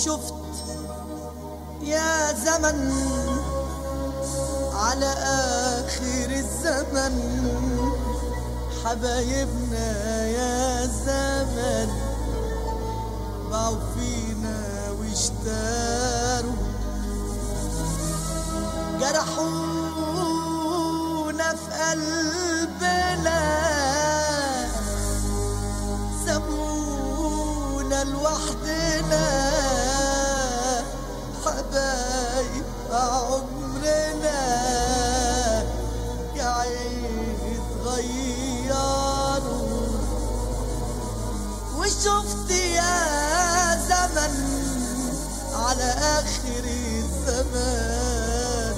وشفت يا زمن على آخر الزمن حبايبنا يا زمن باعوا فينا واشتروا جرحونا في قلبنا سابونا لوحدنا حبايب عمرنا يا عين اتغيروا وشفت يا زمن على آخر الزمان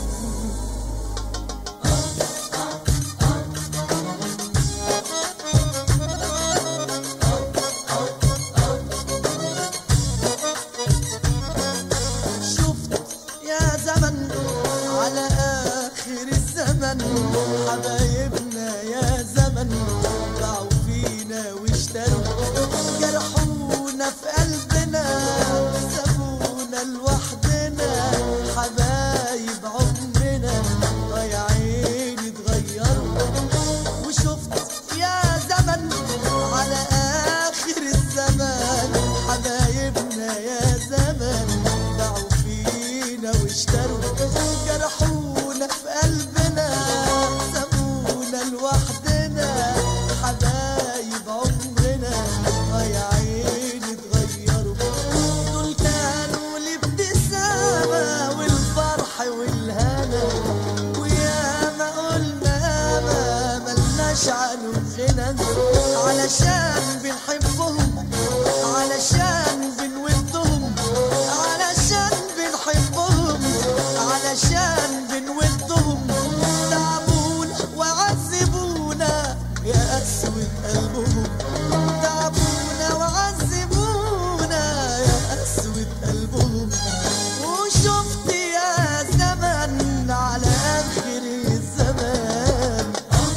شفت يا زمن على آخر الزمن حبايبنا يا زمن باعوا فينا واشتروا جرحونا في قلبنا سابونا لوحدنا حبايب عمرنا ضايعين اتغيروا وشفت يا زمن على آخر الزمان حبايبنا يا زمن باعوا فينا واشتروا جرحونا في قلبنا سابونا لوحدنا حبايب عمرنا ضايعين اتغيروا دول كانوا الابتسامة والفرح والهنا ويا ما قلنا ما ملناش عنهم غنى علشان بنحبهم علشان بنودهم علشان بنحبهم علشان بنودهم تعبونا وعذبونا يا أسود قلبهم تعبونا وعذبونا يا أسود قلبهم وشفت يا زمن على آخر الزمان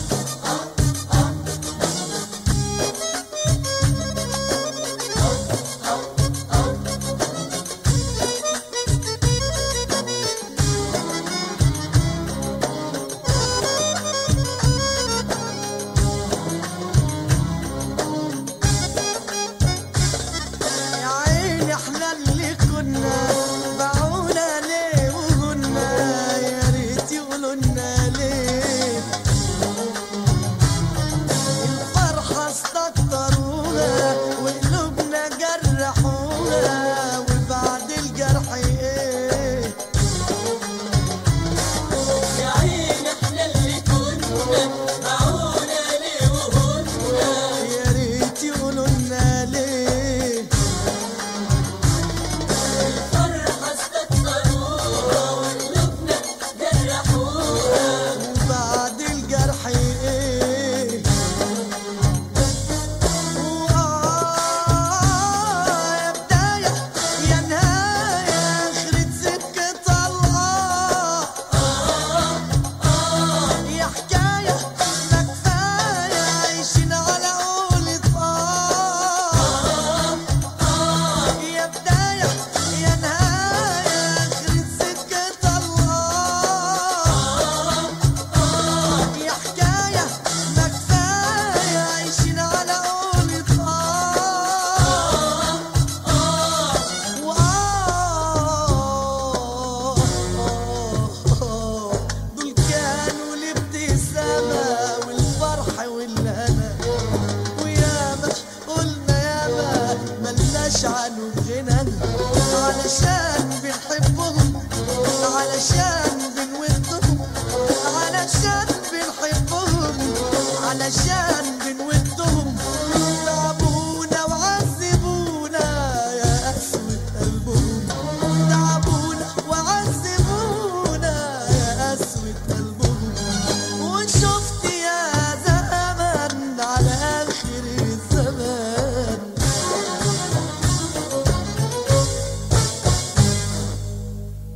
يا عيني احنا اللي كنا باعونا ليه وقلنا يا ريت يقولوا لنا ليه الفرحة استكتروها وقلوبنا جرحوها وبعد الجرح ايه يا عين احنا اللي كنا معونا ليه وهنا يا ريت يقولوا لنا ليه الفرحة استكتروها وقلوبنا جرحوها وبعد الجرح ايه وآه يا بداية يا نهاية آخرة سكة الله يا حكاية ما كفاية عايشين على قولة آه يا بداية يا نهاية آخرة سكة الله يا حكاية ما كفاية عايشين على قولة آه وآه دول كانوا الابتسامة والفرح والهنا وياما قلنا ياما ملناش عنهم غنى علشان بنحبهم علشان بنودهم علشان بنحبهم علشان